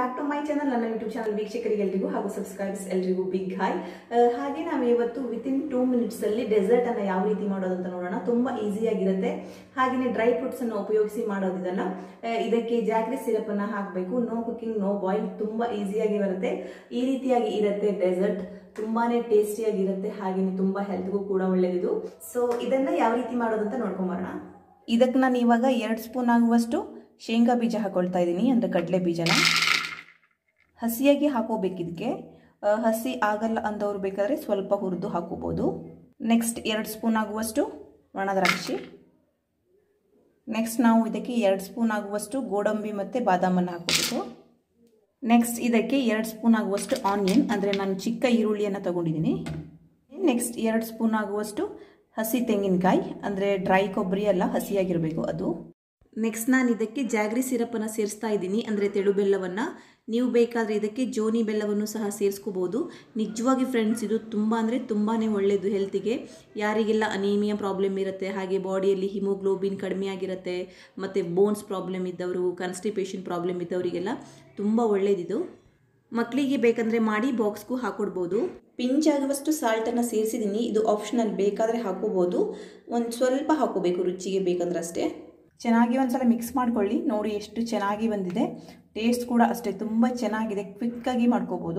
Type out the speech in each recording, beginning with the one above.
back to my channel ನನ್ನ YouTube channel ವೀಕ್ಷಕರಿಗೆಲ್ಲರಿಗೂ ಹಾಗೂ ಸಬ್ಸ್ಕ್ರೈಬರ್ಸ್ ಎಲ್ರಿಗೂ ಬಿಗ್ ಹಾಯ್ ಹಾಗೆ ನಾವು ಇವತ್ತು ವಿತಿನ್ ಟೂ ಮಿನಿಟ್ಸ್ ಅಲ್ಲಿ ಡೆಸರ್ಟ್ ಅನ್ನ ಯಾವ ರೀತಿ ಮಾಡೋದು ಅಂತ ನೋಡೋಣ ತುಂಬಾ ಈಸಿಯಾಗಿರುತ್ತೆ ಹಾಗೆಯೇ ಡ್ರೈ ಫ್ರೂಟ್ಸ್ ಅನ್ನು ಉಪಯೋಗಿಸಿ ಮಾಡೋದು ಇದನ್ನ ಆ, ಇದಕ್ಕೆ ಜಾಗ್ರಿ ಸಿರಪ್ ಅನ್ನ ಹಾಕಬೇಕು ನೋ ಕುಕಿಂಗ್ ನೋ ಬಾಯ್ಲ್ ತುಂಬಾ ಈಸಿಯಾಗಿ ಬರುತ್ತೆ ಈ ರೀತಿಯಾಗಿ ಇರುತ್ತೆ ಡೆಸರ್ಟ್ ತುಂಬಾನೇ ಟೇಸ್ಟಿಯಾಗಿರುತ್ತೆ ಹಾಗೆಯೇ ತುಂಬಾ ಹೆಲ್ತ್ಗೂ ಕೂಡ ಒಳ್ಳೆಯದು ಸೊ ಇದನ್ನ ಯಾವ ರೀತಿ ಮಾಡೋದು ಅಂತ ನೋಡ್ಕೊಂಬರೋಣ ಇದಕ್ಕೆ ನಾನು ಇವಾಗ ಎರಡು ಸ್ಪೂನ್ ಆಗುವಷ್ಟು ಶೇಂಗಾ ಬೀಜ ಹಾಕೊಳ್ತಾ ಇದ್ದೀನಿ ಅಂದರೆ ಕಡಲೆ ಬೀಜನ ಹಸಿಯಾಗಿ ಹಾಕೋಬೇಕು ಇದಕ್ಕೆ ಆ, ಹಸಿ ಆಗಲ್ಲ ಅಂದವ್ರು ಬೇಕಾದರೆ ಸ್ವಲ್ಪ ಹುರಿದು ಹಾಕೋಬೋದು ನೆಕ್ಸ್ಟ್ ಎರಡು ಸ್ಪೂನ್ ಆಗುವಷ್ಟು ಒಣ ದ್ರಾಕ್ಷಿ ನೆಕ್ಸ್ಟ್ ನಾವು ಇದಕ್ಕೆ ಎರಡು ಸ್ಪೂನ್ ಆಗುವಷ್ಟು ಗೋಡಂಬಿ ಮತ್ತು ಬಾದಾಮನ್ನು ಹಾಕೋಬೇಕು ನೆಕ್ಸ್ಟ್ ಇದಕ್ಕೆ ಎರಡು ಸ್ಪೂನ್ ಆಗುವಷ್ಟು ಆನಿಯನ್ ಅಂದರೆ ನಾನು ಚಿಕ್ಕ ಈರುಳ್ಳಿಯನ್ನು ತಗೊಂಡಿದ್ದೀನಿ ನೆಕ್ಸ್ಟ್ ಎರಡು ಸ್ಪೂನ್ ಆಗುವಷ್ಟು ಹಸಿ ತೆಂಗಿನಕಾಯಿ ಅಂದರೆ ಡ್ರೈ ಕೊಬ್ಬರಿ ಎಲ್ಲ ಹಸಿಯಾಗಿರಬೇಕು ಅದು ನೆಕ್ಸ್ಟ್ ನಾನು ಇದಕ್ಕೆ ಜಾಗ್ರಿ ಸಿರಪನ್ನು ಸೇರಿಸ್ತಾ ಇದ್ದೀನಿ ಅಂದರೆ ತೆಳು ಬೆಲ್ಲವನ್ನು ನೀವು ಬೇಕಾದರೆ ಇದಕ್ಕೆ ಜೋನಿ ಬೆಲ್ಲವನ್ನು ಸಹ ಸೇರಿಸ್ಕೋಬೋದು ನಿಜವಾಗಿ ಫ್ರೆಂಡ್ಸ್ ಇದು ತುಂಬ ಅಂದರೆ ತುಂಬಾ ಒಳ್ಳೆಯದು ಹೆಲ್ತಿಗೆ ಯಾರಿಗೆಲ್ಲ ಅನೀಮಿಯಾ ಪ್ರಾಬ್ಲಮ್ ಇರುತ್ತೆ ಹಾಗೆ ಬಾಡಿಯಲ್ಲಿ ಹಿಮೋಗ್ಲೋಬಿನ್ ಕಡಿಮೆ ಆಗಿರುತ್ತೆ ಮತ್ತು ಬೋನ್ಸ್ ಪ್ರಾಬ್ಲಮ್ ಇದ್ದವರು ಕಾನ್ಸ್ಟಿಪೇಷನ್ ಪ್ರಾಬ್ಲಮ್ ಇದ್ದವರಿಗೆಲ್ಲ ತುಂಬ ಒಳ್ಳೆಯದಿದು ಮಕ್ಕಳಿಗೆ ಬೇಕಂದರೆ ಮಾಡಿ ಬಾಕ್ಸ್ಗೂ ಹಾಕೊಡ್ಬೋದು ಪಿಂಚ್ ಆಗುವಷ್ಟು ಸಾಲ್ಟನ್ನು ಸೇರಿಸಿದ್ದೀನಿ ಇದು ಆಪ್ಷನಲ್ ಬೇಕಾದರೆ ಹಾಕೋಬೋದು ಒಂದು ಸ್ವಲ್ಪ ಹಾಕೋಬೇಕು ರುಚಿಗೆ ಬೇಕಂದ್ರೆ ಅಷ್ಟೇ ಚೆನ್ನಾಗಿ ಒಂದ್ಸಲ ಮಿಕ್ಸ್ ಮಾಡ್ಕೊಳ್ಳಿ ನೋಡಿ ಎಷ್ಟು ಚೆನ್ನಾಗಿ ಬಂದಿದೆ ಟೇಸ್ಟ್ ಕೂಡ ಅಷ್ಟೇ ತುಂಬ ಚೆನ್ನಾಗಿದೆ ಕ್ವಿಕ್ಕಾಗಿ ಮಾಡ್ಕೋಬೋದು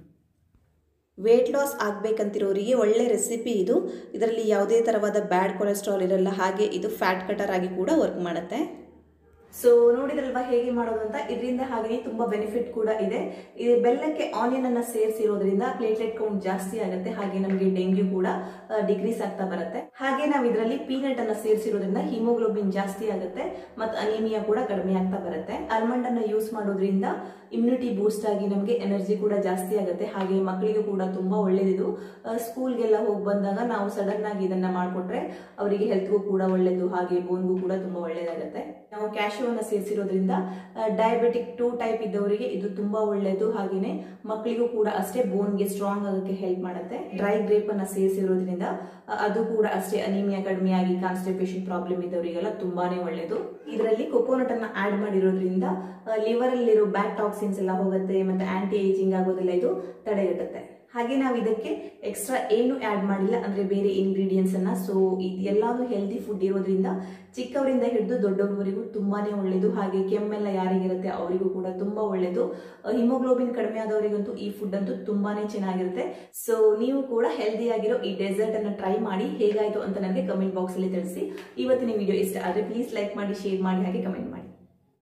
ವೇಟ್ ಲಾಸ್ ಆಗಬೇಕಂತಿರೋರಿಗೆ ಒಳ್ಳೆ ರೆಸಿಪಿ ಇದು ಇದರಲ್ಲಿ ಯಾವುದೇ ಥರವಾದ ಬ್ಯಾಡ್ ಕೊಲೆಸ್ಟ್ರಾಲ್ ಇರಲ್ಲ ಹಾಗೆ ಇದು ಫ್ಯಾಟ್ ಕಟರ್ ಆಗಿ ಕೂಡ ವರ್ಕ್ ಮಾಡುತ್ತೆ ಸೊ ನೋಡಿದ್ರಲ್ವಾ ಹೇಗೆ ಮಾಡೋದು ಅಂತ ಇದರಿಂದ ಹಾಗೆ ತುಂಬಾ ಬೆನಿಫಿಟ್ ಕೂಡ ಇದೆ ಇದು ಬೆಲ್ಲಕ್ಕೆ ಆನಿಯನ್ ಅನ್ನ ಸೇರಿಸಿರೋದ್ರಿಂದ ಪ್ಲೇಟ್ಲೆಟ್ ಕೌಂಟ್ ಜಾಸ್ತಿ ಆಗುತ್ತೆ ಹಾಗೆ ನಮಗೆ ಡೆಂಗ್ಯೂ ಕೂಡ ಡಿಕ್ರೀಸ್ ಆಗ್ತಾ ಬರುತ್ತೆ ಹಾಗೆ ನಾವು ಇದರಲ್ಲಿ ಪೀನಟ್ ಅನ್ನ ಸೇರಿಸಿರೋದ್ರಿಂದ ಹಿಮೋಗ್ಲೋಬಿನ್ ಜಾಸ್ತಿ ಆಗುತ್ತೆ ಮತ್ತು ಅನಿಮಿಯಾ ಕೂಡ ಕಡಿಮೆ ಆಗ್ತಾ ಬರುತ್ತೆ ಆಲ್ಮಂಡ್ ಅನ್ನ ಯೂಸ್ ಮಾಡೋದ್ರಿಂದ ಇಮ್ಯುನಿಟಿ ಬೂಸ್ಟ್ ಆಗಿ ನಮಗೆ ಎನರ್ಜಿ ಕೂಡ ಜಾಸ್ತಿ ಆಗುತ್ತೆ ಹಾಗೆ ಮಕ್ಕಳಿಗೂ ಕೂಡ ತುಂಬಾ ಒಳ್ಳೇದಿದು ಸ್ಕೂಲ್ಗೆಲ್ಲ ಹೋಗಿ ಬಂದಾಗ ನಾವು ಸಡನ್ ಆಗಿ ಇದನ್ನ ಮಾಡಿಕೊಟ್ರೆ ಅವರಿಗೆ ಹೆಲ್ತ್ಗೂ ಕೂಡ ಒಳ್ಳೇದು ಹಾಗೆ ಬೋನ್ಗೂ ಕೂಡ ತುಂಬಾ ಒಳ್ಳೇದಾಗುತ್ತೆ ನಾವು ಕ್ಯಾಶುವನ್ನ ಸೇರಿಸಿರೋದ್ರಿಂದ ಡಯಾಬಿಟಿಕ್ ಟೂ ಟೈಪ್ ಇದ್ದವರಿಗೆ ಇದು ತುಂಬಾ ಒಳ್ಳೇದು ಹಾಗೇನೆ ಮಕ್ಕಳಿಗೂ ಕೂಡ ಅಷ್ಟೇ ಬೋನ್ಗೆ ಸ್ಟ್ರಾಂಗ್ ಆಗೋಕ್ಕೆ ಹೆಲ್ಪ್ ಮಾಡುತ್ತೆ ಡ್ರೈ ಗ್ರೇಪ್ ಅನ್ನ ಸೇರಿಸಿರೋದ್ರಿಂದ ಆ, ಅದು ಕೂಡ ಅಷ್ಟೇ ಅನಿಮಿಯಾ ಕಡಿಮೆ ಆಗಿ ಕಾನ್ಸ್ಟಿಪೇಷನ್ ಪ್ರಾಬ್ಲಮ್ ಇದ್ದವರಿಗೆಲ್ಲ ತುಂಬಾನೇ ಒಳ್ಳೇದು ಇದರಲ್ಲಿ ಕೊಕೋನಟ್ ಅನ್ನ ಆಡ್ ಮಾಡಿರೋದ್ರಿಂದ ಲಿವರ್ ಅಲ್ಲಿರೋ ಬ್ಯಾಡ್ ಟಾಕ್ಸಿನ್ಸ್ ಎಲ್ಲ ಹೋಗುತ್ತೆ ಮತ್ತೆ ಆಂಟಿ ಏಜಿಂಗ್ ಆಗೋದೆಲ್ಲ ಇದು ತಡೆಗಟ್ಟುತ್ತೆ ಹಾಗೆ ನಾವು ಇದಕ್ಕೆ ಎಕ್ಸ್ಟ್ರಾ ಏನು ಆ್ಯಡ್ ಮಾಡಿಲ್ಲ ಅಂದ್ರೆ ಬೇರೆ ಇಂಗ್ರೀಡಿಯೆಂಟ್ಸ್ ಅನ್ನ ಸೊ ಇದೆಲ್ಲಾನು ಹೆಲ್ದಿ ಫುಡ್ ಇರೋದ್ರಿಂದ ಚಿಕ್ಕವರಿಂದ ಹಿಡಿದು ದೊಡ್ಡವರವರೆಗೂ ತುಂಬಾನೇ ಒಳ್ಳೇದು ಹಾಗೆ ಕೆಮ್ಮೆಲ್ಲ ಯಾರಿಗಿರುತ್ತೆ ಅವರಿಗೂ ಕೂಡ ತುಂಬಾ ಒಳ್ಳೇದು ಹಿಮೋಗ್ಲೋಬಿನ್ ಕಡಿಮೆ ಆದವರಿಗಂತೂ ಈ ಫುಡ್ ಅಂತೂ ತುಂಬಾನೇ ಚೆನ್ನಾಗಿರುತ್ತೆ ಸೊ ನೀವು ಕೂಡ ಹೆಲ್ದಿ ಆಗಿರೋ ಈ ಡೆಸರ್ಟ್ ಅನ್ನ ಟ್ರೈ ಮಾಡಿ ಹೇಗಾಯ್ತು ಅಂತ ನನಗೆ ಕಮೆಂಟ್ ಬಾಕ್ಸ್ ಅಲ್ಲಿ ತಿಳಿಸಿ ಇವತ್ತಿನ ವಿಡಿಯೋ ಇಷ್ಟ ಆದ್ರೆ ಪ್ಲೀಸ್ ಲೈಕ್ ಮಾಡಿ ಶೇರ್ ಮಾಡಿ ಹಾಗೆ ಕಮೆಂಟ್ ಮಾಡಿ